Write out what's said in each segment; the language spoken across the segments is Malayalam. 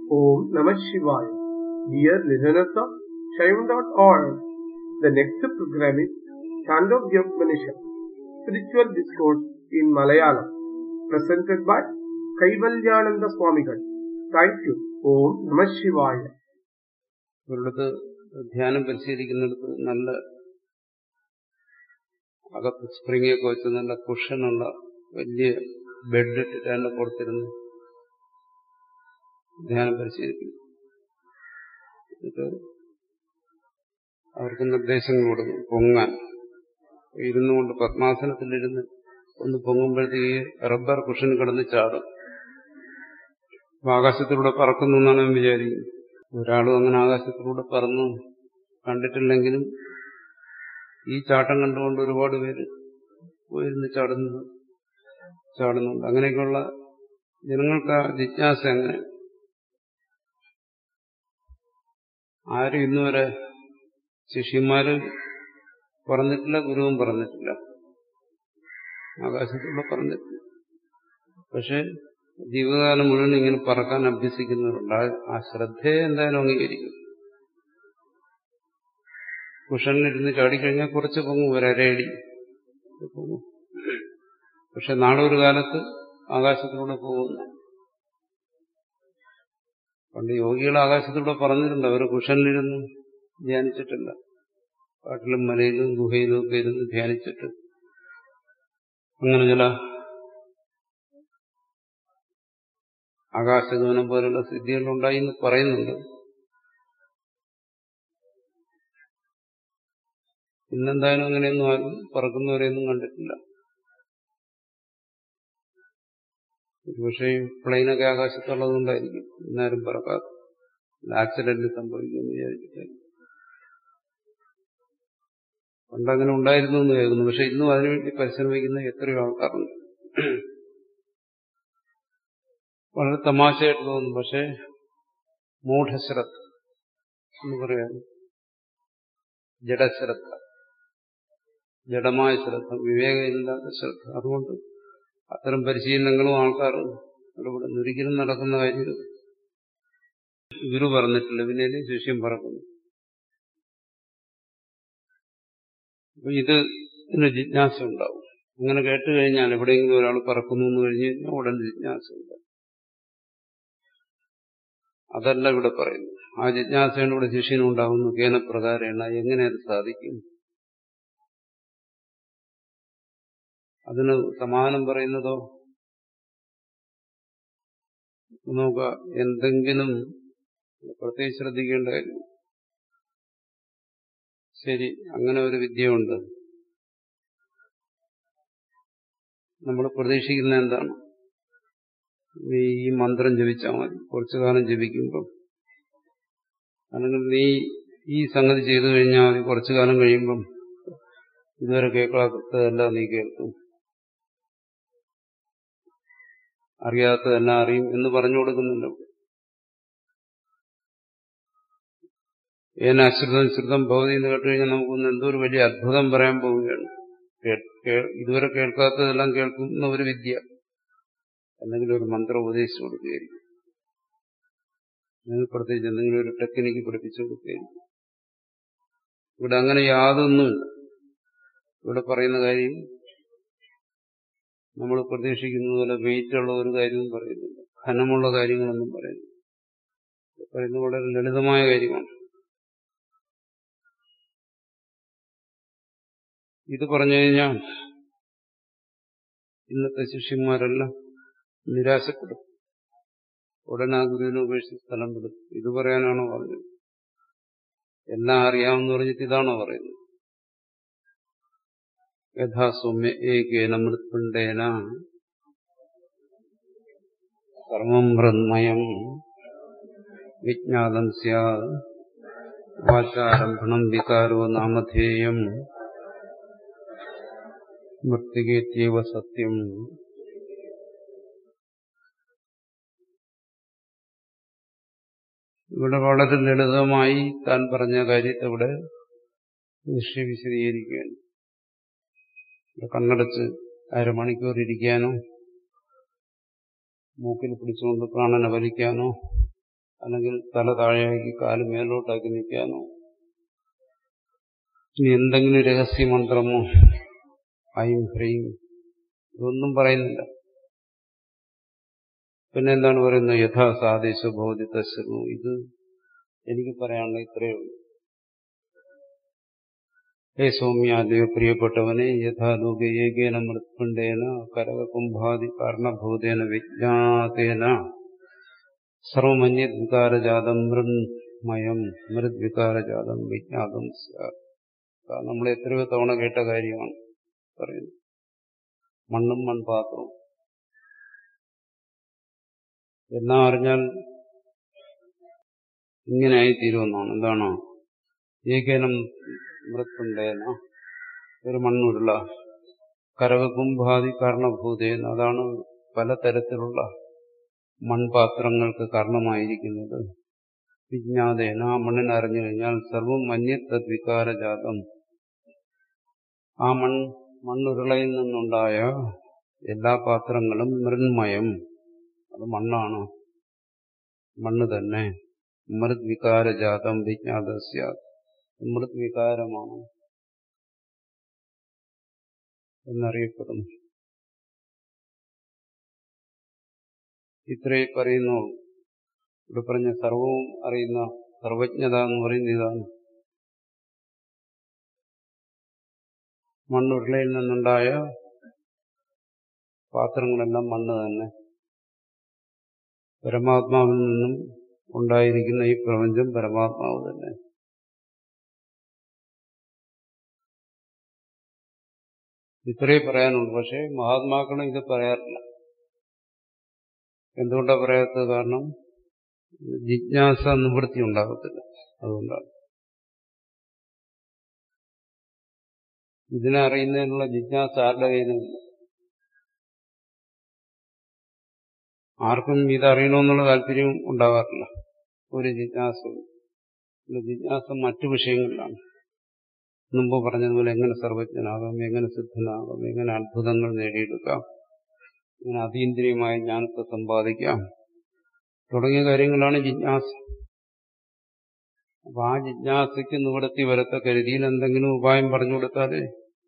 Om Namah Shivaya. Dear listeners of Shaivan.org, the next program is Chandogya Upanishad, Spiritual Discourse in Malayalam, presented by Kaivalyananda Swamigal. Thank you. Om Namah Shivaya. ഒരിടത്ത് ധ്യാനം പരിശീലിക്കുന്നിടത്ത് നല്ല അകത്ത് സ്പ്രിങ്ങൊക്കെ വെച്ച് നല്ല കുഷനുള്ള വലിയ ബെഡ് ഇട്ടിട്ട് അതിന്റെ പുറത്തിരുന്ന് ധ്യാനം പരിശീലിക്കുന്നു എന്നിട്ട് അവർക്ക് നിർദ്ദേശങ്ങൾ കൊടുക്കും പൊങ്ങാൻ ഇരുന്നു കൊണ്ട് പത്മാസനത്തിലിരുന്ന് ഒന്ന് പൊങ്ങുമ്പോഴത്തേക്ക് റബ്ബർ കുഷൻ കിടന്ന് ചാടും അപ്പൊ ആകാശത്തിലൂടെ പറക്കുന്നു എന്നാണ് ഞാൻ വിചാരിക്കുന്നത് ഒരാളും അങ്ങനെ ആകാശത്തിലൂടെ പറന്നു കണ്ടിട്ടില്ലെങ്കിലും ഈ ചാട്ടം കണ്ടുകൊണ്ട് ഒരുപാട് പേര് പോയിരുന്ന് ചാടുന്നു ചാടുന്നുണ്ട് അങ്ങനെയൊക്കെയുള്ള ജനങ്ങൾക്ക് ആ ജിജ്ഞാസ അങ്ങനെ ആരും ഇന്നുവരെ ശിഷ്യന്മാര് പറഞ്ഞിട്ടില്ല ഗുരുവും പറഞ്ഞിട്ടില്ല ആകാശത്തിലൂടെ പറഞ്ഞിട്ടില്ല പക്ഷെ ജീവിതകാലം മുഴുവൻ ഇങ്ങനെ പറക്കാൻ അഭ്യസിക്കുന്നവരുണ്ട് ആ ശ്രദ്ധയെ എന്തായാലും അംഗീകരിക്കും കുഷനിലിരുന്ന് ചാടിക്കഴിഞ്ഞാൽ കുറച്ച് പൊങ്ങും ഒരരയടി പൊങ്ങും പക്ഷെ നാളെ ഒരു കാലത്ത് ആകാശത്തിലൂടെ പോകുന്നു പണ്ട് യോഗികൾ ആകാശത്തിലൂടെ പറഞ്ഞിട്ടുണ്ട് അവർ കുഷനിലിരുന്ന് ധ്യാനിച്ചിട്ടില്ല കാട്ടിലും മലയിലും ഗുഹയിലും ഒക്കെ ഇരുന്ന് ധ്യാനിച്ചിട്ട് അങ്ങനെ ചില ആകാശഗമനം പോലുള്ള സിദ്ധികളുണ്ടായി എന്ന് പറയുന്നുണ്ട് ഇന്നെന്തായാലും അങ്ങനെയൊന്നും ആരും പറക്കുന്നവരെയൊന്നും കണ്ടിട്ടില്ല പക്ഷേ പ്ലെയിനൊക്കെ ആകാശത്തുള്ളതുകൊണ്ടായിരിക്കും ഇന്നാരും പറക്കാത്ത ആക്സിഡന്റ് സംഭവിക്കുമെന്ന് വിചാരിച്ചിട്ടായിരിക്കും പണ്ടങ്ങനെ ഉണ്ടായിരുന്നു എന്ന് കേൾക്കുന്നു പക്ഷെ ഇന്നും അതിനുവേണ്ടി പരിശ്രമിക്കുന്ന എത്രയോ ആൾക്കാരുണ്ട് വളരെ തമാശയായിട്ട് തോന്നുന്നു പക്ഷെ മൂഢശ്രദ്ധ എന്ന് പറയാൻ ജഡശ്രദ്ധ ജഡമായ ശ്രദ്ധ വിവേകമില്ലാത്ത ശ്രദ്ധ അതുകൊണ്ട് അത്തരം പരിശീലനങ്ങളും ആൾക്കാർ ഇവിടെ ഒരിക്കലും നടക്കുന്ന കാര്യം ഗുരു പറഞ്ഞിട്ടില്ല പിന്നെ ശിഷ്യം പറക്കുന്നു അപ്പൊ ഇത് ഇതിന് ജിജ്ഞാസ ഉണ്ടാവും അങ്ങനെ കേട്ട് കഴിഞ്ഞാൽ എവിടെയെങ്കിലും ഒരാൾ പറക്കുന്നു എന്ന് കഴിഞ്ഞ് കഴിഞ്ഞാൽ ഉടൻ ജിജ്ഞാസ ഉണ്ടാവും അതല്ല ഇവിടെ പറയുന്നു ആ ജിജ്ഞാസയാണ് ഇവിടെ ശിഷ്യനുണ്ടാകുന്നു കേനപ്രകാരേണ എങ്ങനെ അത് സാധിക്കും അതിന് സമാനം പറയുന്നതോ നോക്കുക എന്തെങ്കിലും പ്രത്യേകിച്ച് ശ്രദ്ധിക്കേണ്ട കാര്യം ശരി അങ്ങനെ ഒരു വിദ്യയുണ്ട് നമ്മൾ പ്രതീക്ഷിക്കുന്ന എന്താണ് നീ ഈ മന്ത്രം ജപിച്ചാൽ മതി കുറച്ചു കാലം ജപിക്കുമ്പം അല്ലെങ്കിൽ നീ ഈ സംഗതി ചെയ്തു കഴിഞ്ഞാൽ മതി കുറച്ചു കാലം കഴിയുമ്പം ഇതുവരെ കേൾക്കാത്തതെല്ലാം നീ കേൾക്കും അറിയാത്തതെല്ലാം അറിയും എന്ന് പറഞ്ഞു കൊടുക്കുന്നുണ്ട് ഏനാശ്രിതം ശ്രുതം ഭവതി എന്ന് കേട്ട് കഴിഞ്ഞാൽ നമുക്കൊന്ന് എന്തോ ഒരു വലിയ അത്ഭുതം പറയാൻ പോവുകയാണ് ഇതുവരെ കേൾക്കാത്തതെല്ലാം കേൾക്കുന്ന ഒരു വിദ്യ എന്തെങ്കിലും ഒരു മന്ത്രം ഉപദേശിച്ചു കൊടുക്കുകയായിരിക്കും നിങ്ങൾ പ്രത്യേകിച്ച് എന്തെങ്കിലും ഒരു ടെക്നിക്ക് പഠിപ്പിച്ചു കൊടുക്കുകയായിരിക്കും ഇവിടെ അങ്ങനെ യാതൊന്നുമില്ല ഇവിടെ പറയുന്ന കാര്യം നമ്മൾ പ്രതീക്ഷിക്കുന്ന പോലെ വെയിറ്റുള്ള ഒരു കാര്യവും പറയുന്നില്ല ഘനമുള്ള കാര്യങ്ങളൊന്നും പറയുന്നു പറയുന്നത് വളരെ ലളിതമായ കാര്യമാണ് ഇത് പറഞ്ഞു കഴിഞ്ഞാൽ ഇന്നത്തെ ശിഷ്യന്മാരെല്ലാം നിരാശപ്പെടും ഉടനെ ആ ഗുരുവിനെ ഉപേക്ഷിച്ച് സ്ഥലം വിടും ഇത് പറയാനാണോ പറഞ്ഞത് എല്ലാം അറിയാമെന്ന് പറഞ്ഞിട്ട് ഇതാണോ പറയുന്നത് യഥാ സൗമ്യ ഏകേന മൃത്പിണ്ടേന സർവം ഹൃന്മയം വിജ്ഞാതം സ്യാത് വാചാരംഭണം വികാരോ നാമധേയം മൃത്തികേത്യവ സത്യം ഇവിടെ വളരെ ലളിതമായി താൻ പറഞ്ഞ കാര്യത്തെ ഇവിടെ നിശ്ചയ വിശദീകരിക്കുകയാണ് കണ്ണടച്ച് അരമണിക്കൂർ ഇരിക്കാനോ മൂക്കിൽ പിടിച്ചുകൊണ്ട് പ്രാണനെ വലിക്കാനോ അല്ലെങ്കിൽ തല താഴെയാക്കി കാല് മേലോട്ടാക്കി നിൽക്കാനോ ഇനി എന്തെങ്കിലും രഹസ്യമന്ത്രമോ ഐം ഹ്രീം ഇതൊന്നും പറയുന്നില്ല പിന്നെ എന്താണ് പറയുന്നത് യഥാ സാദേശ ബോധിതശ്രുന്നു ഇത് എനിക്ക് പറയാനുള്ള ഇത്രയേ ഉള്ളൂ ഹേ സൗമ്യാദേവ പ്രിയപ്പെട്ടവനെ യഥാലോക ഏകേന മൃത്പിണ്ടേന കരകുംഭാദി കാരണഭൂതേന വിജ്ഞാതേന സർവമന്യദ്വികാരജാതം മൃന്മയം മൃദ്വികാരജാതം വിജ്ഞാതം നമ്മൾ എത്രയോ തവണ കേട്ട കാര്യമാണ് പറയുന്നത് മണ്ണും മൺപാത്രവും എന്നാ അറിഞ്ഞാൽ ഇങ്ങനെയായി തീരുമെന്നാണ് എന്താണോ ഏകേനം മൃത്തുണ്ടേന ഒരു മണ്ണുരുള കരകുംഭാദി കാരണഭൂതേന അതാണ് പലതരത്തിലുള്ള മൺപാത്രങ്ങൾക്ക് കാരണമായിരിക്കുന്നത് വിജ്ഞാതേന ആ മണ്ണിനെ അറിഞ്ഞു കഴിഞ്ഞാൽ സർവം മന്യത്തദ്വികാരജാതം ആ മൺ മണ്ണുരുളയിൽ നിന്നുണ്ടായ എല്ലാ പാത്രങ്ങളും മൃന്മയം അത് മണ്ണാണ് മണ്ണ് തന്നെ മൃദ്വികാരജാതം വിജ്ഞാതസ്യ മൃദ്വികാരമാണ് എന്നറിയപ്പെടുന്നു ഇത്രേ പറയുന്നു ഇവിടെ പറഞ്ഞ സർവവും അറിയുന്ന സർവജ്ഞത എന്ന് പറയുന്ന ഇതാണ് മണ്ണുരുളയിൽ നിന്നുണ്ടായ പാത്രങ്ങളെല്ലാം മണ്ണ് തന്നെ പരമാത്മാവിൽ നിന്നും ഉണ്ടായിരിക്കുന്ന ഈ പ്രപഞ്ചം പരമാത്മാവ് തന്നെ ഇത്രേ പറയാനുള്ളൂ പക്ഷേ മഹാത്മാക്കളും ഇത് പറയാറില്ല എന്തുകൊണ്ടാണ് പറയാത്തത് കാരണം ജിജ്ഞാസ നിവൃത്തി ഉണ്ടാകത്തില്ല അതുകൊണ്ടാണ് ഇതിനെ അറിയുന്നതിനുള്ള ജിജ്ഞാസ ആരുടെ കയ്യിലുമില്ല ആർക്കും ഇത് അറിയണമെന്നുള്ള താല്പര്യം ഉണ്ടാകാറില്ല ഒരു ജിജ്ഞാസ ജിജ്ഞാസ മറ്റു വിഷയങ്ങളിലാണ് മുമ്പ് പറഞ്ഞതുപോലെ എങ്ങനെ സർവജ്ഞനാകാം എങ്ങനെ സിദ്ധനാകാം എങ്ങനെ അത്ഭുതങ്ങൾ നേടിയെടുക്കാം എങ്ങനെ അതീന്ദ്രിയമായ ജ്ഞാനത്തെ സമ്പാദിക്കാം തുടങ്ങിയ കാര്യങ്ങളാണ് ജിജ്ഞാസ അപ്പൊ ആ ജിജ്ഞാസയ്ക്ക് നിവൃത്തി വരത്തക്ക രീതിയിൽ എന്തെങ്കിലും ഉപായം പറഞ്ഞു കൊടുത്താലേ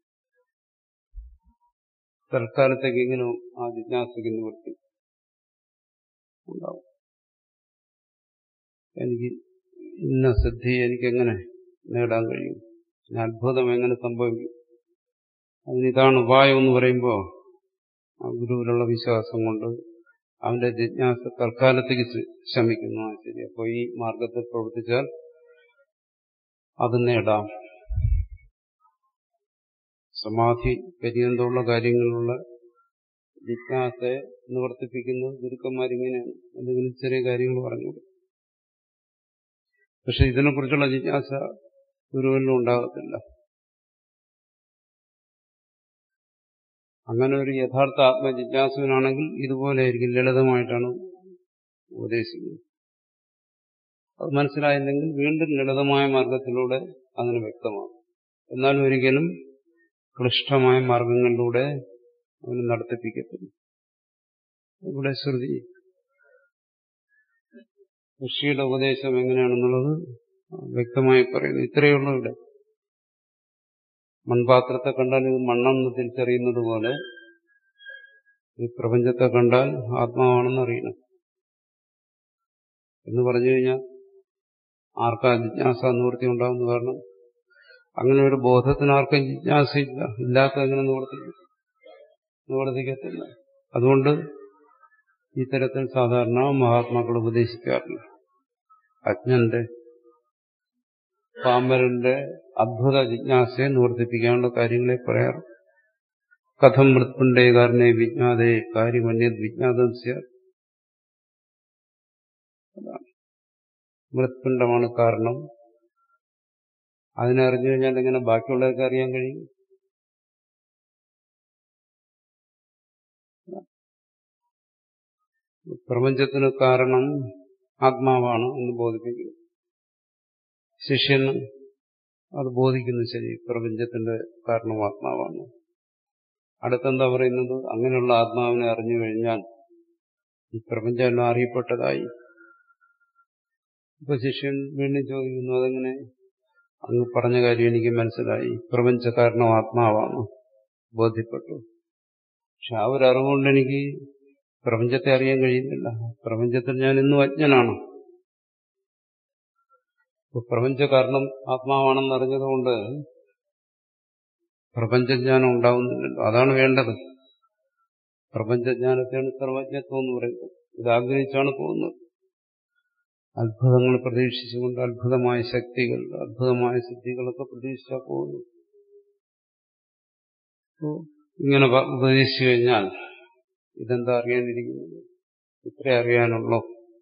തൽക്കാലത്തേക്കെങ്കിലും ആ ജിജ്ഞാസയ്ക്ക് നിവൃത്തി ഉണ്ടാവും എനിക്ക് ഇന്ന സിദ്ധി എനിക്കെങ്ങനെ നേടാൻ കഴിയും അത്ഭുതം എങ്ങനെ സംഭവിക്കും അതിനിതാണ് ഉപായം എന്ന് പറയുമ്പോൾ ആ ഗുരുവിലുള്ള വിശ്വാസം കൊണ്ട് അവന്റെ ജിജ്ഞാസ തൽക്കാലത്തേക്ക് ശമിക്കുന്നു ശരി അപ്പോൾ ഈ മാർഗത്തിൽ പ്രവർത്തിച്ചാൽ അത് നേടാം സമാധി പര്യന്തമുള്ള കാര്യങ്ങളിലുള്ള ജിജ്ഞാസയെ നിവർത്തിപ്പിക്കുന്നത് ഗുരുക്കന്മാരിങ്ങനെയാണ് എന്തെങ്കിലും ചെറിയ കാര്യങ്ങൾ പറഞ്ഞു പക്ഷെ ഇതിനെക്കുറിച്ചുള്ള ജിജ്ഞാസ ഗുരുവിനും ഉണ്ടാകത്തില്ല അങ്ങനെ ഒരു യഥാർത്ഥ ആത്മജിജ്ഞാസുവിനാണെങ്കിൽ ഇതുപോലെയായിരിക്കും ലളിതമായിട്ടാണ് ഉപദേശിക്കുന്നത് അത് മനസ്സിലായില്ലെങ്കിൽ വീണ്ടും ലളിതമായ മാർഗത്തിലൂടെ അതിന് വ്യക്തമാകും എന്നാലും ഒരിക്കലും ക്ലിഷ്ടമായ മാർഗങ്ങളിലൂടെ അവന് നടത്തിപ്പിക്കത്തില്ല ഇവിടെ ശ്രുതി ഋഷിയുടെ ഉപദേശം എങ്ങനെയാണെന്നുള്ളത് വ്യക്തമായി പറയുന്നു ഇത്രയേ ഉള്ളൂ ഇവിടെ മൺപാത്രത്തെ കണ്ടാൽ ഇത് മണ്ണെന്ന് തിരിച്ചറിയുന്നത് പോലെ ഈ പ്രപഞ്ചത്തെ കണ്ടാൽ ആത്മാവാണെന്ന് അറിയണം എന്ന് പറഞ്ഞു കഴിഞ്ഞാൽ ആർക്കാ ജിജ്ഞാസ നിവൃത്തി ഉണ്ടാകുന്ന കാരണം അങ്ങനെ ഒരു ബോധത്തിന് ആർക്കും ജിജ്ഞാസയില്ല ഇല്ലാത്ത അങ്ങനെ നിവർത്തിക്കും നിവർത്തിക്കത്തില്ല അതുകൊണ്ട് ഇത്തരത്തിൽ സാധാരണ മഹാത്മാക്കൾ ഉപദേശിക്കാറില്ല അജ്ഞന്റെ പാമ്പരന്റെ അദ്ഭുത ജിജ്ഞാസയെ നിവർത്തിപ്പിക്കാനുള്ള കാര്യങ്ങളെ പറയാറ് കഥം മൃത്പുണ്ടേ കാരനെ വിജ്ഞാതേ കാര്യമന്യത് വിജ്ഞാതം മൃത്പിണ്ഡമാണ് കാരണം അതിനെ അറിഞ്ഞു കഴിഞ്ഞാൽ എങ്ങനെ ബാക്കിയുള്ളവർക്ക് അറിയാൻ കഴിയും പ്രപഞ്ചത്തിന് കാരണം ആത്മാവാണ് എന്ന് ബോധിപ്പിക്കുന്നു ശിഷ്യന് അത് ബോധിക്കുന്നു ശരി പ്രപഞ്ചത്തിന്റെ കാരണം ആത്മാവാണ് അടുത്തെന്താ പറയുന്നത് അങ്ങനെയുള്ള ആത്മാവിനെ അറിഞ്ഞു കഴിഞ്ഞാൽ ഈ പ്രപഞ്ചമെല്ലാം അറിയപ്പെട്ടതായി ഇപ്പൊ ശിഷ്യൻ വീണ്ടും ചോദിക്കുന്നു അതെങ്ങനെ അങ്ങ് പറഞ്ഞ കാര്യം എനിക്ക് മനസ്സിലായി പ്രപഞ്ച കാരണം ആത്മാവാണ് ബോധ്യപ്പെട്ടു പക്ഷെ ആ ഒരു അറിവുകൊണ്ട് എനിക്ക് പ്രപഞ്ചത്തെ അറിയാൻ കഴിയുന്നില്ല പ്രപഞ്ചത്തിൽ ഞാൻ ഇന്നും അജ്ഞനാണ് ഇപ്പൊ പ്രപഞ്ച കാരണം ആത്മാവാണെന്ന് അറിഞ്ഞതുകൊണ്ട് പ്രപഞ്ചജ്ഞാനം ഉണ്ടാവുന്നില്ലല്ലോ അതാണ് വേണ്ടത് പ്രപഞ്ചജ്ഞാനത്തെയാണ് സർവജ്ഞത്വം എന്ന് പറയുന്നത് ഇത് ആഗ്രഹിച്ചാണ് പോകുന്നത് അത്ഭുതങ്ങൾ പ്രതീക്ഷിച്ചുകൊണ്ട് അത്ഭുതമായ ശക്തികൾ അത്ഭുതമായ സിദ്ധികളൊക്കെ പ്രതീക്ഷിച്ചാൽ പോകുന്നു ഇങ്ങനെ ഉപദേശിച്ചു കഴിഞ്ഞാൽ ഇതെന്താ അറിയാനിരിക്കുന്നത് ഇത്ര അറിയാനുള്ളോ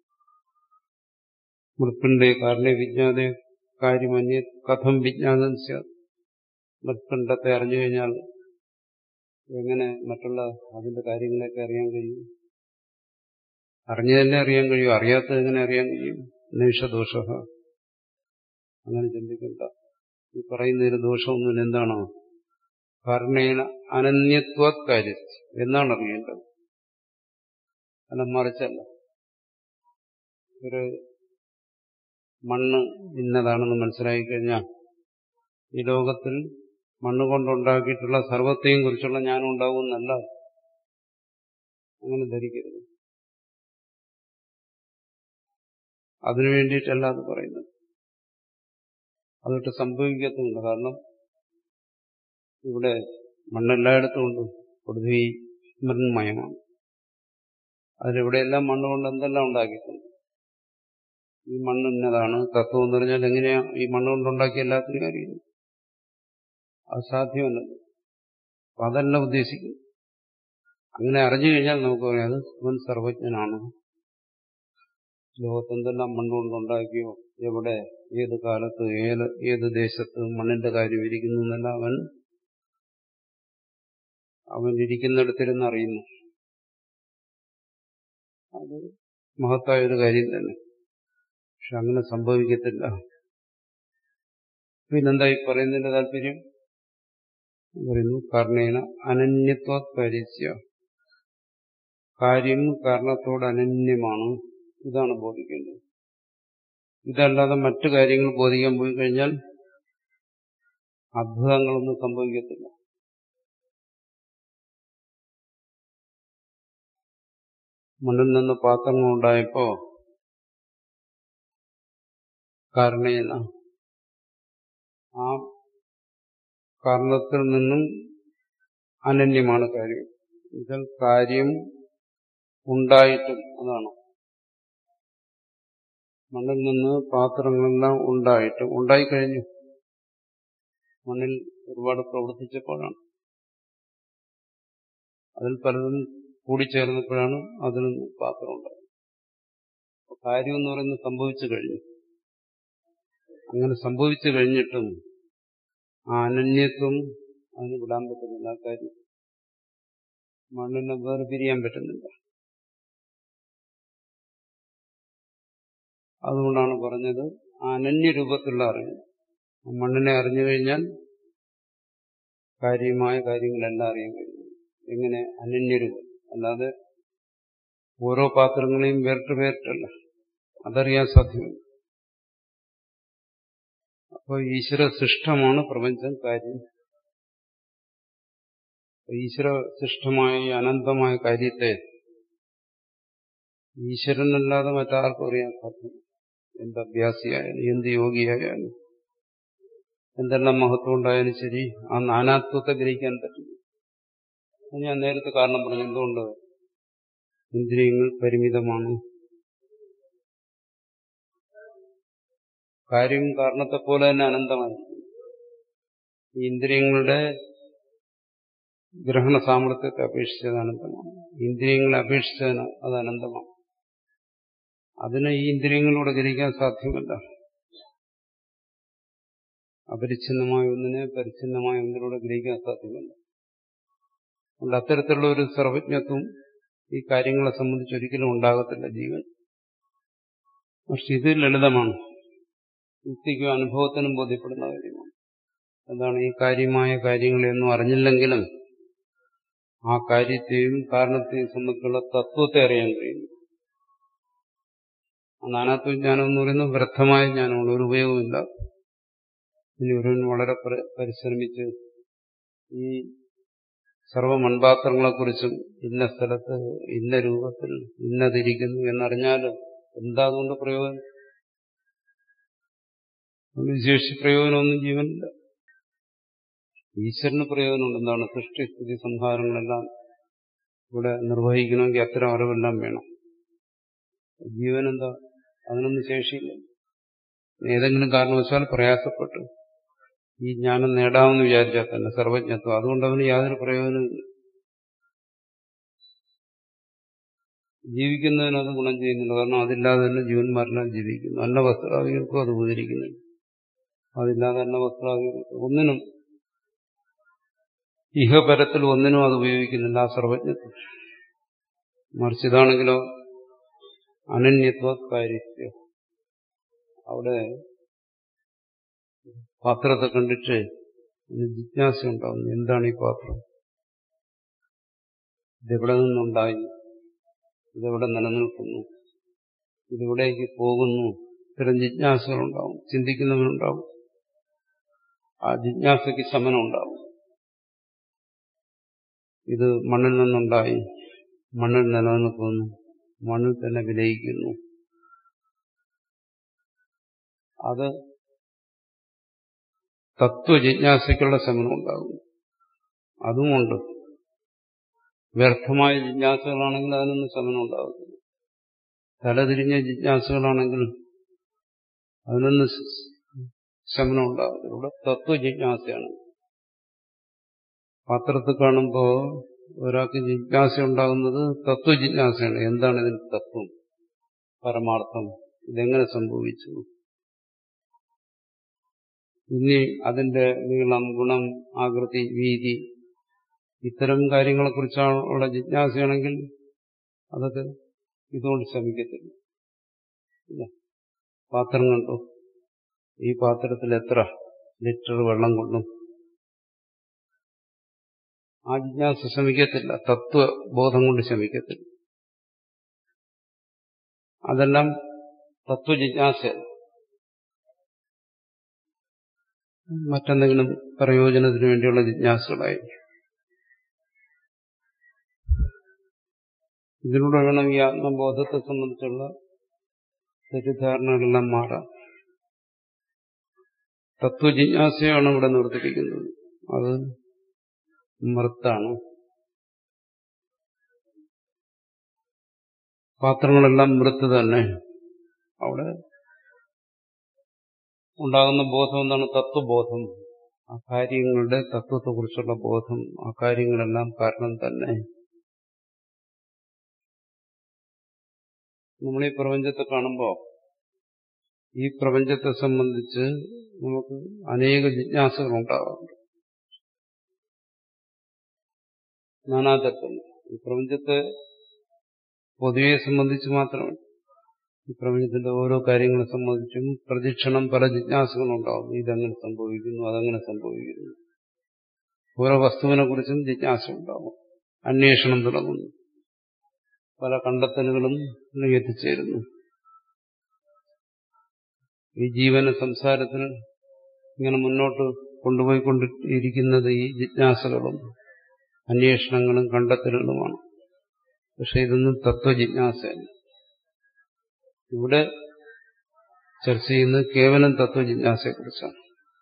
മൃത്പിണ്ഡേ കാരണേ വിജ്ഞാതെ കാര്യമന്യ കഥം വിജ്ഞാനം മൃത്പിണ്ഡത്തെ അറിഞ്ഞു കഴിഞ്ഞാൽ എങ്ങനെ മറ്റുള്ള അതിന്റെ കാര്യങ്ങളൊക്കെ അറിയാൻ കഴിയും അറിഞ്ഞു തന്നെ അറിയാൻ കഴിയും അറിയാത്തത് എങ്ങനെ അറിയാൻ കഴിയും നിമിഷദോഷ അങ്ങനെ ചിന്തിക്കണ്ട ഈ പറയുന്നതിന് ദോഷമൊന്നുമില്ല എന്താണ് കാരണേന അനന്യത്വത് കാര്യം എന്നാണ് അറിയേണ്ടത് അല്ല മറിച്ചല്ല ഒരു മണ്ണ് ഇന്നതാണെന്ന് മനസ്സിലാക്കി കഴിഞ്ഞാൽ ഈ ലോകത്തിൽ മണ്ണ് കൊണ്ടുണ്ടാക്കിയിട്ടുള്ള സർവത്തെയും കുറിച്ചുള്ള ജ്ഞാനം ഉണ്ടാവുമെന്നല്ല അങ്ങനെ ധരിക്കരുത് അതിനു വേണ്ടിയിട്ടല്ല അത് പറയുന്നത് അതൊട്ട് സംഭവിക്കത്തുമില്ല കാരണം ഇവിടെ മണ്ണെല്ലായിടത്തും ഉണ്ട് പൃഥ്വി മൃന്മയമാണ് അതിലിവിടെയെല്ലാം മണ്ണ് കൊണ്ട് എന്തെല്ലാം ഉണ്ടാക്കിയിട്ടുണ്ട് ഈ മണ്ണ് ഇന്നതാണ് തത്വം എന്ന് പറഞ്ഞാൽ എങ്ങനെയാ ഈ മണ്ണ് കൊണ്ടുണ്ടാക്കിയ എല്ലാത്തിനും അറിയുന്നു അത് സാധ്യമല്ലല്ലോ അപ്പൊ അതല്ല ഉദ്ദേശിക്കുന്നു അങ്ങനെ അറിഞ്ഞു കഴിഞ്ഞാൽ നമുക്ക് പറയാം അത് അവൻ സർവജ്ഞനാണ് ലോകത്തെന്തെല്ലാം മണ്ണുകൊണ്ടുണ്ടാക്കിയോ എവിടെ ഏത് കാലത്ത് ഏത് ഏത് ദേശത്ത് മണ്ണിന്റെ കാര്യം ഇരിക്കുന്നു എന്നെല്ലാം അവൻ അവൻ ഇരിക്കുന്നിടത്തിരുന്ന് അറിയുന്നു അത് മഹത്തായ ഒരു കാര്യം തന്നെ പക്ഷെ അങ്ങനെ സംഭവിക്കത്തില്ല പിന്നെന്താ ഈ പറയുന്നതിന്റെ താല്പര്യം പറയുന്നു കാരണേന അനന്യത്വ കാര്യസ്യ കാര്യം കാരണത്തോട് അനന്യമാണ് ഇതാണ് ബോധിക്കേണ്ടത് ഇതല്ലാതെ മറ്റു കാര്യങ്ങൾ ബോധിക്കാൻ പോയി കഴിഞ്ഞാൽ അത്ഭുതങ്ങളൊന്നും സംഭവിക്കത്തില്ല മണ്ണിൽ നിന്ന് പാത്രങ്ങൾ ഉണ്ടായപ്പോ കാരണേന ആ കാരണത്തിൽ നിന്നും അനന്യമാണ് കാര്യം എന്നുവെച്ചാൽ കാര്യം ഉണ്ടായിട്ടും അതാണ് മണ്ണിൽ നിന്ന് പാത്രങ്ങളെല്ലാം ഉണ്ടായിട്ടും ഉണ്ടായിക്കഴിഞ്ഞു മണ്ണിൽ ഒരുപാട് പ്രവർത്തിച്ചപ്പോഴാണ് അതിൽ പലതും കൂടിച്ചേർന്നപ്പോഴാണ് അതിൽ നിന്ന് പാത്രം ഉണ്ടായത് കാര്യം എന്ന് പറയുന്നത് സംഭവിച്ചു കഴിഞ്ഞു അങ്ങനെ സംഭവിച്ചു കഴിഞ്ഞിട്ടും ആ അനന്യത്വം അതിന് വിടാൻ പറ്റുന്നില്ല ആ കാര്യം മണ്ണിനെ വേർപിരിയാൻ പറ്റുന്നില്ല അതുകൊണ്ടാണ് പറഞ്ഞത് അനന്യരൂപത്തിലുള്ള അറിവ് മണ്ണിനെ അറിഞ്ഞു കഴിഞ്ഞാൽ കാര്യമായ കാര്യങ്ങളെല്ലാം അറിയാൻ കഴിയും എങ്ങനെ അനന്യരൂപം അല്ലാതെ ഓരോ പാത്രങ്ങളെയും വേറിട്ട് വേറിട്ടല്ല അതറിയാൻ സാധ്യമല്ല അപ്പോൾ ഈശ്വര സൃഷ്ടമാണ് പ്രപഞ്ചം കാര്യം ഈശ്വര സൃഷ്ടമായ ഈ അനന്തമായ കാര്യത്തെ ഈശ്വരനല്ലാതെ മറ്റാർക്കും അറിയാൻ സാധ്യമല്ല എന്ത് അഭ്യാസിയായാലും എന്ത് യോഗിയായാലും എന്തെല്ലാം മഹത്വം ഉണ്ടായാലും ശരി ആ നാനാത്വത്തെ ഗ്രഹിക്കാൻ പറ്റില്ല ഞാൻ നേരത്തെ കാരണം പറഞ്ഞു എന്തുകൊണ്ട് ഇന്ദ്രിയങ്ങൾ പരിമിതമാണ് കാര്യം കാരണത്തെ പോലെ തന്നെ അനന്തമായി ഈ ഇന്ദ്രിയങ്ങളുടെ ഗ്രഹണ സാമർത്ഥ്യത്തെ അപേക്ഷിച്ചത് അനന്തമാണ് ഇന്ദ്രിയങ്ങളെ അപേക്ഷിച്ചതിന് അത് അനന്തമാണ് അതിന് ഈ ഇന്ദ്രിയങ്ങളിലൂടെ ഗ്രഹിക്കാൻ സാധ്യമല്ല അപരിച്ഛിന്നമായ ഒന്നിനെ പരിച്ഛിന്നമായ ഒന്നിലൂടെ ഗ്രഹിക്കാൻ സാധ്യമല്ല അതുകൊണ്ട് അത്തരത്തിലുള്ള ഒരു സർവജ്ഞത്വം ഈ കാര്യങ്ങളെ സംബന്ധിച്ച് ഒരിക്കലും ഉണ്ടാകത്തില്ല ജീവൻ പക്ഷെ ഇത് ലളിതമാണ് യുക്തിക്കും അനുഭവത്തിനും ബോധ്യപ്പെടുന്ന കാര്യമാണ് എന്താണ് ഈ കാര്യമായ കാര്യങ്ങളെയൊന്നും അറിഞ്ഞില്ലെങ്കിലും ആ കാര്യത്തെയും കാരണത്തെയും സംബന്ധിച്ചുള്ള തത്വത്തെ അറിയാൻ കഴിയുന്നു ആ നാനാത്വ ജ്ഞാനം എന്ന് പറയുന്നത് വ്യർത്ഥമായ ജ്ഞാനമാണ് ഒരു ഉപയോഗമില്ല ഇനി ഒരുവൻ വളരെ പരി- പരിശ്രമിച്ച് ഈ സർവ മൺപാത്രങ്ങളെക്കുറിച്ചും ഇന്ന സ്ഥലത്ത് ഇന്ന രൂപത്തിൽ ഇന്നതിരിക്കുന്നു എന്നറിഞ്ഞാൽ എന്താ അതുകൊണ്ട് പ്രയോജനം അതുകൊണ്ട് വിശേഷ പ്രയോജനമൊന്നും ജീവനില്ല ഈശ്വരന് പ്രയോജനമുണ്ട് എന്താണ് സൃഷ്ടി സ്ഥിതി സംഹാരങ്ങളെല്ലാം ഇവിടെ നിർവഹിക്കണമെങ്കിൽ അത്തരം അറിവെല്ലാം വേണം ജീവൻ എന്താ അതിനൊന്നും ശേഷിയില്ല ഏതെങ്കിലും കാരണവശാൽ പ്രയാസപ്പെട്ടു ഈ ജ്ഞാനം നേടാമെന്ന് വിചാരിച്ചാൽ തന്നെ സർവജ്ഞത്വം അതുകൊണ്ട് അവന് യാതൊരു പ്രയോജനമില്ല ജീവിക്കുന്നതിന് അത് ഗുണം ചെയ്യുന്നില്ല കാരണം അതില്ലാതെ തന്നെ ജീവന്മാരെല്ലാം ജീവിക്കുന്നു അന്ന വസ്ത്രാദികൾക്കും അത് ഉപകരിക്കുന്നില്ല അതില്ലാതെ അന്ന വസ്ത്രാദികൾക്കും ഒന്നിനും ഇഹപരത്തിൽ ഒന്നിനും അത് ഉപയോഗിക്കുന്നില്ല ആ സർവജ്ഞത്വം മറിച്ച് ഇതാണെങ്കിലോ അനന്യത്വ കാര്യസ്യ അവിടെ പാത്രത്തെ കണ്ടിട്ട് ഒരു ജിജ്ഞാസ ഉണ്ടാകുന്നു എന്താണ് ഈ പാത്രം ഇതെവിടെ നിന്നുണ്ടായി ഇതെവിടെ നിലനിൽക്കുന്നു ഇതെവിടേക്ക് പോകുന്നു ഇത്തരം ജിജ്ഞാസകളുണ്ടാവും ചിന്തിക്കുന്നവനുണ്ടാവും ആ ജിജ്ഞാസയ്ക്ക് ശമനം ഉണ്ടാവും ഇത് മണ്ണിൽ നിന്നുണ്ടായി മണ്ണിൽ നിലനിൽക്കുന്നു മണ്ണിൽ തന്നെ വിലയിക്കുന്നു അത് തത്വജിജ്ഞാസയ്ക്കുള്ള ശമനം ഉണ്ടാകും അതുമുണ്ട് വ്യർത്ഥമായ ജിജ്ഞാസകളാണെങ്കിൽ അതിനൊന്നും ശമനം ഉണ്ടാകത്തില്ല തലതിരിഞ്ഞ ജിജ്ഞാസകളാണെങ്കിൽ അതിനൊന്നും ശമനം ഉണ്ടാകത്തില്ല ഇവിടെ തത്വജിജ്ഞാസയാണ് പാത്രത്തിൽ കാണുമ്പോൾ ഒരാൾക്ക് ജിജ്ഞാസ ഉണ്ടാകുന്നത് തത്വജിജ്ഞാസയാണ് എന്താണ് ഇതിന്റെ തത്വം പരമാർത്ഥം ഇതെങ്ങനെ സംഭവിച്ചു ഇനി അതിന്റെ നീളം ഗുണം ആകൃതി വീതി ഇത്തരം കാര്യങ്ങളെക്കുറിച്ചുള്ള ജിജ്ഞാസയാണെങ്കിൽ അതൊക്കെ ഇതുകൊണ്ട് ശമിക്കത്തില്ല ഇല്ല. പാത്രം കണ്ടു ഈ പാത്രത്തിൽ എത്ര ലിറ്റർ വെള്ളം കൊള്ളും ആ ജിജ്ഞാസ ശമിക്കത്തില്ല തത്വബോധം കൊണ്ട് ശമിക്കത്തില്ല അതെല്ലാം തത്വജിജ്ഞാസയല്ല മറ്റെന്തെങ്കിലും പ്രയോജനത്തിന് വേണ്ടിയുള്ള ജിജ്ഞാസകളായിരിക്കും ഇതിലൂടെ വേണം ഈ ആത്മബോധത്തെ സംബന്ധിച്ചുള്ള തെറ്റിദ്ധാരണകളെല്ലാം മാറാം തത്വജിജ്ഞാസയാണ് ഇവിടെ നിർദ്ദേശിക്കുന്നത് അത് മർത്താണ് പാത്രങ്ങളെല്ലാം മൃത്ത് തന്നെ അവിടെ ഉണ്ടാകുന്ന ബോധം എന്താണ് തത്വബോധം ആ കാര്യങ്ങളുടെ തത്വത്തെക്കുറിച്ചുള്ള ബോധം ആ കാര്യങ്ങളെല്ലാം കാരണം തന്നെ നമ്മൾ ഈ പ്രപഞ്ചത്തെ കാണുമ്പോൾ ഈ പ്രപഞ്ചത്തെ സംബന്ധിച്ച് നമുക്ക് അനേക ജിജ്ഞാസകൾ ഉണ്ടാകാറുണ്ട് നാനാതരത്തിൽ ഈ പ്രപഞ്ചത്തെ പൊതുവെ സംബന്ധിച്ച് മാത്രമല്ല ഈ പ്രപഞ്ചത്തിന്റെ ഓരോ കാര്യങ്ങളെ സംബന്ധിച്ചും പ്രദക്ഷിണം പല ജിജ്ഞാസകളുണ്ടാവും ഇതെങ്ങനെ സംഭവിക്കുന്നു അതെങ്ങനെ സംഭവിക്കുന്നു ഓരോ വസ്തുവിനെ കുറിച്ചും ജിജ്ഞാസ ഉണ്ടാവും അന്വേഷണം തുടങ്ങുന്നു പല കണ്ടെത്തലുകളും എത്തിച്ചേരുന്നു ഈ ജീവന സംസാരത്തിൽ ഇങ്ങനെ മുന്നോട്ട് കൊണ്ടുപോയിക്കൊണ്ടിരിക്കുന്നത് ഈ ജിജ്ഞാസകളും അന്വേഷണങ്ങളും കണ്ടെത്തലുകളുമാണ് പക്ഷെ ഇതൊന്നും തത്വജിജ്ഞാസയല്ല ഇവിടെ ചർച്ച ചെയ്യുന്നത് കേവലം തത്വജിജ്ഞാസയെക്കുറിച്ചാണ്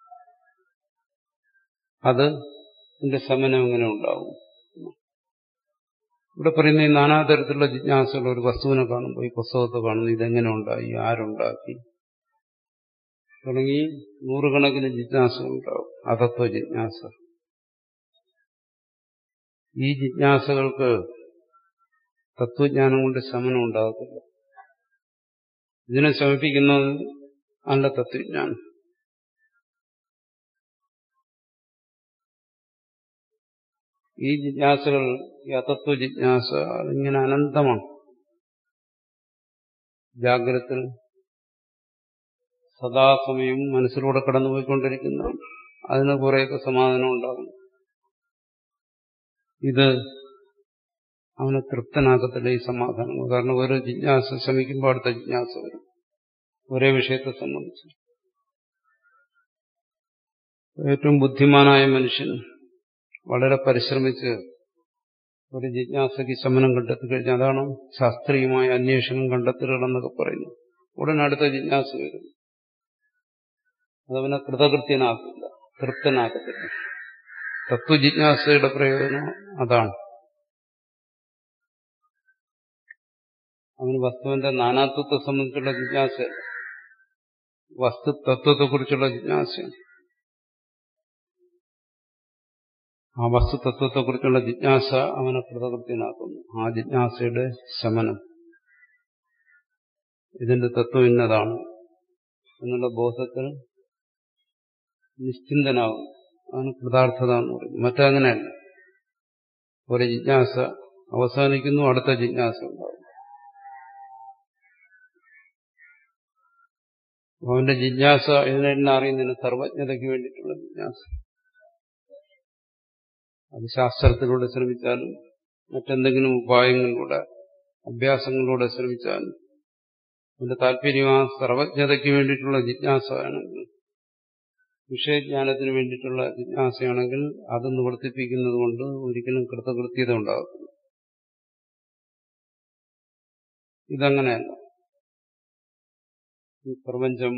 അത് ഇതിന്റെ ശമനം എങ്ങനെ ഉണ്ടാവും ഇവിടെ പറയുന്ന ഈ നാനാതരത്തിലുള്ള ജിജ്ഞാസകൾ ഒരു വസ്തുവിനെ കാണുമ്പോൾ ഈ പുസ്തകത്തെ കാണുന്നു ഇതെങ്ങനെ ഉണ്ടായി ആരുണ്ടാക്കി തുടങ്ങി നൂറുകണക്കിന് ജിജ്ഞാസകളുണ്ടാവും അതത്വ ജിജ്ഞാസ ഈ ജിജ്ഞാസകൾക്ക് തത്വജ്ഞാനം കൊണ്ട് ശമനം ഉണ്ടാകത്തില്ല ഇതിനെ ശമിപ്പിക്കുന്നത് അല്ല തത്വജ്ഞാനം ഈ ജിജ്ഞാസകൾ ഈ അതത്വ ജിജ്ഞാസ അതിങ്ങനെ അനന്തമാണ് ജാഗ്രത്തിൽ സദാസമയം മനസ്സിലൂടെ കടന്നുപോയിക്കൊണ്ടിരിക്കുന്നതാണ് അതിന് കുറേയൊക്കെ സമാധാനം ഉണ്ടാകും ഇത് അവനെ തൃപ്തനാക്കത്തില്ല ഈ സമാധാനം കാരണം ഓരോ ജിജ്ഞാസ ശമിക്കുമ്പോൾ അടുത്ത ജിജ്ഞാസ വരും ഒരേ വിഷയത്തെ സംബന്ധിച്ച് ഏറ്റവും ബുദ്ധിമാനായ മനുഷ്യൻ വളരെ പരിശ്രമിച്ച് ഒരു ജിജ്ഞാസയ്ക്ക് ശമനം കണ്ടെത്തി കഴിഞ്ഞാൽ അതാണ് ശാസ്ത്രീയമായ അന്വേഷണം കണ്ടെത്തലുകൾ എന്നൊക്കെ പറയുന്നു ഉടൻ അടുത്ത ജിജ്ഞാസ വരും അതവനെ കൃതകൃത്യനാക്കില്ല തൃപ്തനാക്കത്തില്ല തത്വജിജ്ഞാസയുടെ പ്രയോജനം അതാണ് അവന് വസ്തുവിന്റെ നാനാത്വത്തെ സംബന്ധിച്ചുള്ള ജിജ്ഞാസയല്ല വസ്തുതത്വത്തെക്കുറിച്ചുള്ള ജിജ്ഞാസയാണ് ആ വസ്തുതത്വത്തെക്കുറിച്ചുള്ള ജിജ്ഞാസ അവനെ കൃതകൃത്യനാക്കുന്നു ആ ജിജ്ഞാസയുടെ ശമനം ഇതിന്റെ തത്വം ഇന്നതാണ് എന്നുള്ള ബോധത്തിൽ നിശ്ചിന്തനാകും അതാണ് കൃതാർത്ഥത എന്ന് പറയുന്നത് മറ്റങ്ങനെയല്ല ഒരു ജിജ്ഞാസ അവസാനിക്കുന്നു അടുത്ത ജിജ്ഞാസ ഉണ്ടാകും അവന്റെ ജിജ്ഞാസ ഇതിനെല്ലാം അറിയുന്നതിന് സർവജ്ഞതയ്ക്ക് വേണ്ടിയിട്ടുള്ള ജിജ്ഞാസ അത് ശാസ്ത്രത്തിലൂടെ ശ്രമിച്ചാലും മറ്റെന്തെങ്കിലും ഉപായങ്ങളിലൂടെ അഭ്യാസങ്ങളിലൂടെ ശ്രമിച്ചാലും അതിന്റെ താല്പര്യം ആ സർവജ്ഞതയ്ക്ക് വേണ്ടിയിട്ടുള്ള ജിജ്ഞാസയാണെങ്കിൽ വിഷയജ്ഞാനത്തിന് വേണ്ടിയിട്ടുള്ള ജിജ്ഞാസയാണെങ്കിൽ അത് നിവർത്തിപ്പിക്കുന്നത് കൊണ്ട് ഒരിക്കലും കൃതകൃത്യത ഉണ്ടാകത്തില്ല ഇതങ്ങനെയല്ല ഈ പ്രപഞ്ചം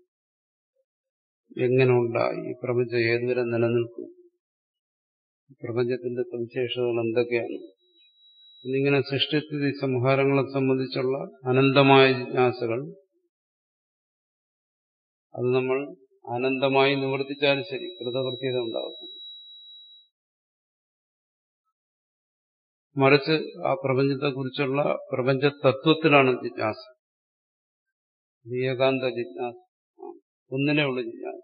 എങ്ങനെ ഉണ്ടായി ഈ പ്രപഞ്ചം ഏതുവരെ നിലനിൽക്കും പ്രപഞ്ചത്തിന്റെ സവിശേഷതകൾ എന്തൊക്കെയാണ് എന്നിങ്ങനെ സൃഷ്ടിസ്ഥിതി സംഹാരങ്ങളെ സംബന്ധിച്ചുള്ള അനന്തമായ ജിജ്ഞാസകൾ അത് നമ്മൾ അനന്തമായി നിവർത്തിച്ചാലും ശരി കൃതകൃത്യത ഉണ്ടാകും മറിച്ച് ആ പ്രപഞ്ചത്തെക്കുറിച്ചുള്ള പ്രപഞ്ച തത്വത്തിലാണ് ജിജ്ഞാസ ഏകാന്ത ജിജ്ഞാസ ഒന്നിനേ ഉള്ളു ജിജ്ഞാസ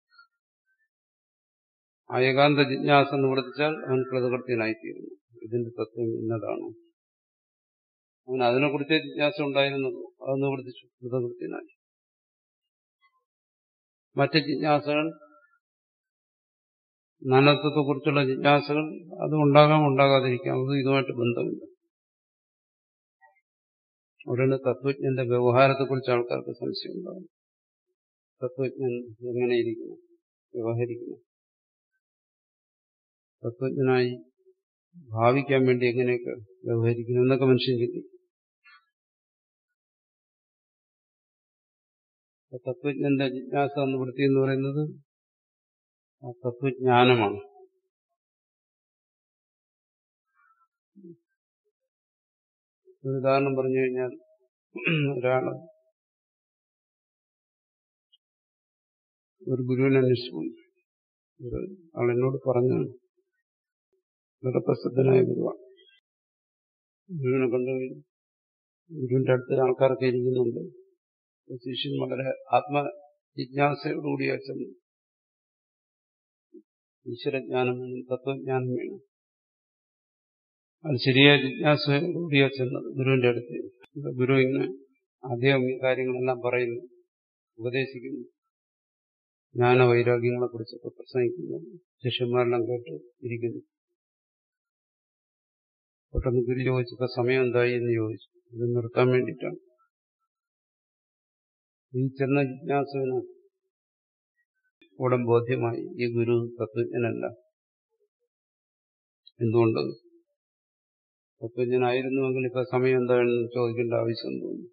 ആ ഏകാന്ത ജിജ്ഞാസ നിവർത്തിച്ചാൽ അവൻ കൃതകൃത്യനായിത്തീരുന്നു ഇതിന്റെ തത്വം ഇന്നതാണ് അവൻ അതിനെക്കുറിച്ച് ജിജ്ഞാസ ഉണ്ടായിരുന്നുള്ളൂ അത് നിവർത്തിച്ചു കൃതകൃത്യനായി മറ്റ് ജിജ്ഞാസകൾ നാനത്വത്തെക്കുറിച്ചുള്ള ജിജ്ഞാസകൾ അത് ഉണ്ടാകാം ഉണ്ടാകാതിരിക്കാം അത് ഇതുമായിട്ട് ബന്ധമില്ല ഉടനെ തത്വജ്ഞന്റെ വ്യവഹാരത്തെക്കുറിച്ച് ആൾക്കാർക്ക് സംശയം ഉണ്ടാകും തത്വജ്ഞൻ എങ്ങനെയിരിക്കുന്നു വ്യവഹരിക്കുന്നു തത്വജ്ഞനായി ഭാവിക്കാൻ വേണ്ടി എങ്ങനെയൊക്കെ വ്യവഹരിക്കുന്നു എന്നൊക്കെ മനുഷ്യൻ ചിന്തിക്കും തത്വജ്ഞന്റെ ജിജ്ഞാസ നിവൃത്തി എന്ന് പറയുന്നത് ആ തത്വജ്ഞാനമാണ് ഒരു ഉദാഹരണം പറഞ്ഞു കഴിഞ്ഞാൽ ഒരാള് ഒരു ഗുരുവിനെ അന്വേഷിച്ചു പോയി ഒരു ആൾ എന്നോട് പറഞ്ഞു വളരെ പ്രസിദ്ധനായ ഗുരുവാണ് ഗുരുവിനെ കണ്ടുപോയി ഗുരുവിന്റെ അടുത്ത് ആൾക്കാരൊക്കെ ഇരിക്കുന്നുണ്ട് ശിഷ്യൻ വളരെ ആത്മജിജ്ഞാസയോടുകൂടിയാ ചെന്നു ഈശ്വരജ്ഞാനം വേണം തത്വജ്ഞാനം വേണം അത് ശരിയായ ജിജ്ഞാസയോടുകൂടിയാ ചെന്നത് ഗുരുവിന്റെ അടുത്ത് ഗുരു ഇങ്ങനെ അദ്ദേഹം ഈ കാര്യങ്ങളെല്ലാം പറയുന്നു ഉപദേശിക്കുന്നു ജ്ഞാനവൈരാഗ്യങ്ങളെ കുറിച്ചൊക്കെ പ്രസംഗിക്കുന്നു ശിഷ്യന്മാരെല്ലാം കേട്ട് ഇരിക്കുന്നു പെട്ടെന്ന് ഗുരു ചോദിച്ചപ്പോ സമയം എന്തായി എന്ന് ചോദിച്ചു ഇത് നിർത്താൻ വേണ്ടിയിട്ടാണ് ഈ ചെന്ന ജിജ്ഞാസുവിന് ഉടൻ ബോധ്യമായി ഈ ഗുരു തത്വജ്ഞനല്ല എന്തുകൊണ്ട് തത്വജ്ഞനായിരുന്നുവെങ്കിൽ ഇപ്പൊ സമയം എന്താണെന്ന് ചോദിക്കേണ്ട ആവശ്യം തോന്നി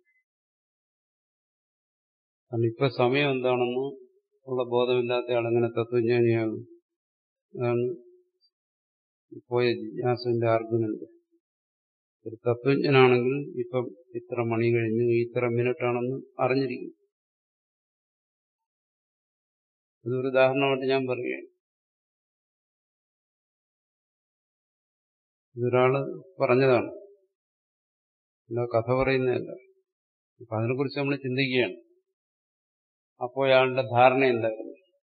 കാരണം ഇപ്പൊ സമയം എന്താണെന്ന് ഉള്ള ബോധമില്ലാത്ത ആളെങ്ങനെ തത്വജ്ഞാനിയാകും അതാണ് പോയ ജിജ്ഞാസുവിന്റെ ആർഗ്യുമെന്റ് ഒരു തത്വജ്ഞനാണെങ്കിൽ ഇപ്പം ഇത്ര മണി കഴിഞ്ഞ് ഇത്ര മിനിറ്റാണെന്ന് അറിഞ്ഞിരിക്കും ഇതൊരു ഉദാഹരണമായിട്ട് ഞാൻ പറയുകയാണ് ഇതൊരാള് പറഞ്ഞതാണ് അല്ല കഥ പറയുന്നതല്ല അപ്പൊ അതിനെക്കുറിച്ച് നമ്മൾ ചിന്തിക്കുകയാണ് അപ്പോൾ അയാളുടെ ധാരണ എന്തായിരുന്നു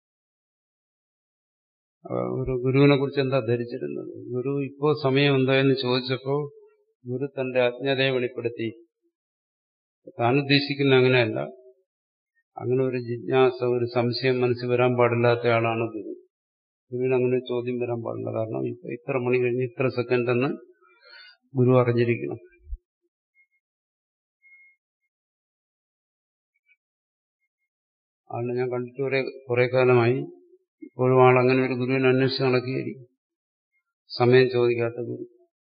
ഒരു ഗുരുവിനെ കുറിച്ച് എന്താ ധരിച്ചിരുന്നത് ഗുരു ഇപ്പോ സമയം എന്തായെന്ന് ചോദിച്ചപ്പോ ഗുരു തന്റെ അജ്ഞതയെ വെളിപ്പെടുത്തി താൻ ഉദ്ദേശിക്കുന്ന അങ്ങനെയല്ല അങ്ങനെ ഒരു ജിജ്ഞാസ ഒരു സംശയം മനസ്സിൽ വരാൻ പാടില്ലാത്ത ആളാണ് ഗുരു ഗുരുവിന് അങ്ങനെ ഒരു ചോദ്യം വരാൻ പാടില്ല കാരണം ഇപ്പൊ ഇത്ര മണി കഴിഞ്ഞ് ഇത്ര സെക്കൻഡ് എന്ന് ഗുരു അറിഞ്ഞിരിക്കണം ആളിനെ ഞാൻ കണ്ടിട്ട് കുറെ കുറെ കാലമായി ഇപ്പോഴും ആൾ അങ്ങനെ ഒരു ഗുരുവിനെ അന്വേഷിച്ച് നടക്കുകയായിരിക്കും സമയം ചോദിക്കാത്ത ഗുരു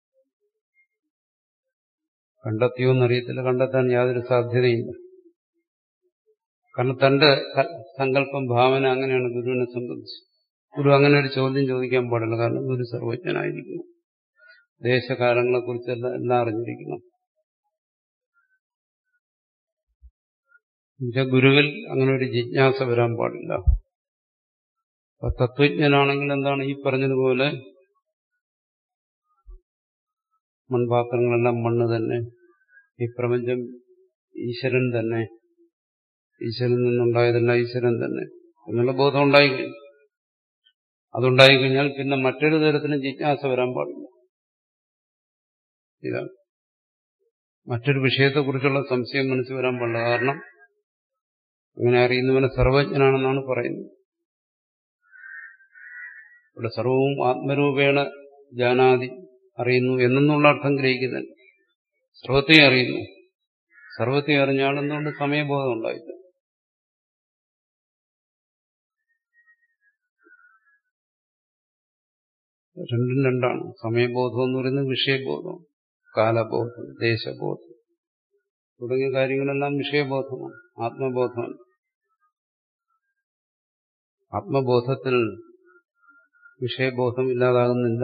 കണ്ടെത്തിയോ എന്നറിയത്തില്ല കണ്ടെത്താൻ യാതൊരു സാധ്യതയില്ല കാരണം തന്റെ സങ്കല്പം ഭാവന അങ്ങനെയാണ് ഗുരുവിനെ സംബന്ധിച്ച് ഗുരു അങ്ങനെ ഒരു ചോദ്യം ചോദിക്കാൻ പാടില്ല കാരണം ഗുരു സർവജ്ഞനായിരിക്കുന്നു ദേശകാലങ്ങളെ കുറിച്ചെല്ലാം എല്ലാം അറിഞ്ഞിരിക്കണം എന്നുവെച്ചാൽ ഗുരുവിൽ അങ്ങനെ ഒരു ജിജ്ഞാസ വരാൻ പാടില്ല അപ്പൊ തത്വജ്ഞനാണെങ്കിൽ എന്താണ് ഈ പറഞ്ഞതുപോലെ മൺപാത്രങ്ങളെല്ലാം മണ്ണ് തന്നെ ഈ പ്രപഞ്ചം ഈശ്വരൻ തന്നെ ഈശ്വരൻ നിന്നുണ്ടായതല്ല ഈശ്വരൻ തന്നെ എന്നുള്ള ബോധം ഉണ്ടായിക്കഴിഞ്ഞു അതുണ്ടായിക്കഴിഞ്ഞാൽ പിന്നെ മറ്റൊരു തരത്തിലും ജിജ്ഞാസ വരാൻ പാടില്ല ഇതാണ് മറ്റൊരു വിഷയത്തെക്കുറിച്ചുള്ള സംശയം മനസ്സിൽ വരാൻ പാടില്ല കാരണം അങ്ങനെ അറിയുന്നവനെ സർവജ്ഞനാണെന്നാണ് പറയുന്നത് ഇവിടെ സർവവും ആത്മരൂപേണ ജാനാതി അറിയുന്നു എന്നുള്ള അർത്ഥം ഗ്രഹിക്കുന്നില്ല സർവത്തെ അറിയുന്നു സർവത്തെ അറിഞ്ഞാണെന്നുകൊണ്ട് സമയബോധം ഉണ്ടായില്ല രണ്ടും രണ്ടാണ് സമയബോധം എന്ന് പറയുന്നത് വിഷയബോധം കാലബോധം ദേശബോധം തുടങ്ങിയ കാര്യങ്ങളെല്ലാം വിഷയബോധമാണ് ആത്മബോധമാണ് ആത്മബോധത്തിൽ വിഷയബോധം ഇല്ലാതാകുന്നില്ല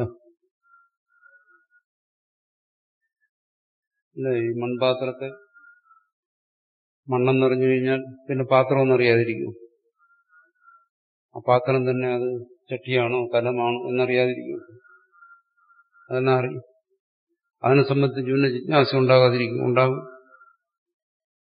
ഇല്ല ഈ മൺപാത്രത്തെ മണ്ണെന്നറിഞ്ഞു കഴിഞ്ഞാൽ പിന്നെ പാത്രമൊന്നും അറിയാതിരിക്കും ആ പാത്രം തന്നെ അത് ചട്ടിയാണോ കലമാണോ എന്നറിയാതിരിക്കും അതെന്നാ അറിയും അതിനെ സംബന്ധിച്ച് ജീവന ജിജ്ഞാസ ഉണ്ടാകാതിരിക്കും ഉണ്ടാകും